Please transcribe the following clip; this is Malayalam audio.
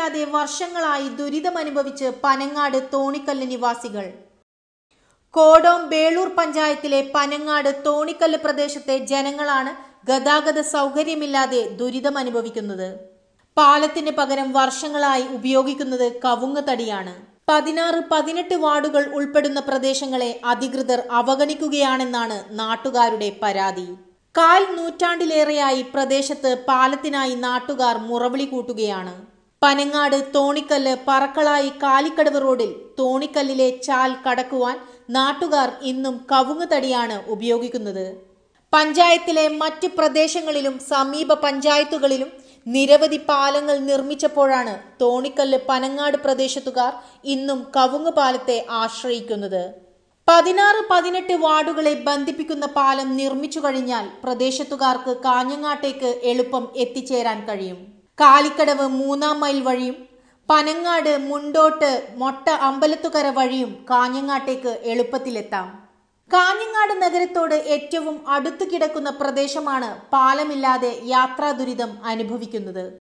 പാലമില്ലാതെ വർഷങ്ങളായി ദുരിതമനുഭവിച്ച് പനങ്ങാട് തോണിക്കല്ല് നിവാസികൾ കോടോം ബേളൂർ പഞ്ചായത്തിലെ പനങ്ങാട് തോണിക്കല്ല് പ്രദേശത്തെ ജനങ്ങളാണ് ഗതാഗത സൗകര്യമില്ലാതെ ദുരിതമനുഭവിക്കുന്നത് പാലത്തിന് പകരം വർഷങ്ങളായി ഉപയോഗിക്കുന്നത് കവുങ്ങ് തടിയാണ് പതിനാറ് പതിനെട്ട് വാർഡുകൾ ഉൾപ്പെടുന്ന പ്രദേശങ്ങളെ അധികൃതർ അവഗണിക്കുകയാണെന്നാണ് നാട്ടുകാരുടെ പരാതി കാൽ നൂറ്റാണ്ടിലേറെയായി പ്രദേശത്ത് പാലത്തിനായി നാട്ടുകാർ മുറവിളി കൂട്ടുകയാണ് പനങ്ങാട് തോണിക്കല്ല് പറക്കളായി കാലിക്കടവ് റോഡിൽ തോണിക്കല്ലിലെ ചാൽ കടക്കുവാൻ നാട്ടുകാർ ഇന്നും കവുങ്ങ് തടിയാണ് ഉപയോഗിക്കുന്നത് പഞ്ചായത്തിലെ മറ്റ് പ്രദേശങ്ങളിലും സമീപ പഞ്ചായത്തുകളിലും നിരവധി പാലങ്ങൾ നിർമ്മിച്ചപ്പോഴാണ് തോണിക്കല്ല് പനങ്ങാട് പ്രദേശത്തുകാർ ഇന്നും കവുങ്ങ് പാലത്തെ ആശ്രയിക്കുന്നത് പതിനാറ് പതിനെട്ട് വാർഡുകളെ ബന്ധിപ്പിക്കുന്ന പാലം നിർമ്മിച്ചു കഴിഞ്ഞാൽ പ്രദേശത്തുകാർക്ക് കാഞ്ഞങ്ങാട്ടേക്ക് എളുപ്പം എത്തിച്ചേരാൻ കഴിയും കാലിക്കടവ് മൂന്നാം മൈൽ വഴിയും പനങ്ങാട് മുണ്ടോട്ട് മൊട്ട അമ്പലത്തുകര വഴിയും കാഞ്ഞങ്ങാട്ടേക്ക് എളുപ്പത്തിലെത്താം കാഞ്ഞങ്ങാട് നഗരത്തോട് ഏറ്റവും അടുത്തു കിടക്കുന്ന പ്രദേശമാണ് പാലമില്ലാതെ യാത്രാ ദുരിതം അനുഭവിക്കുന്നത്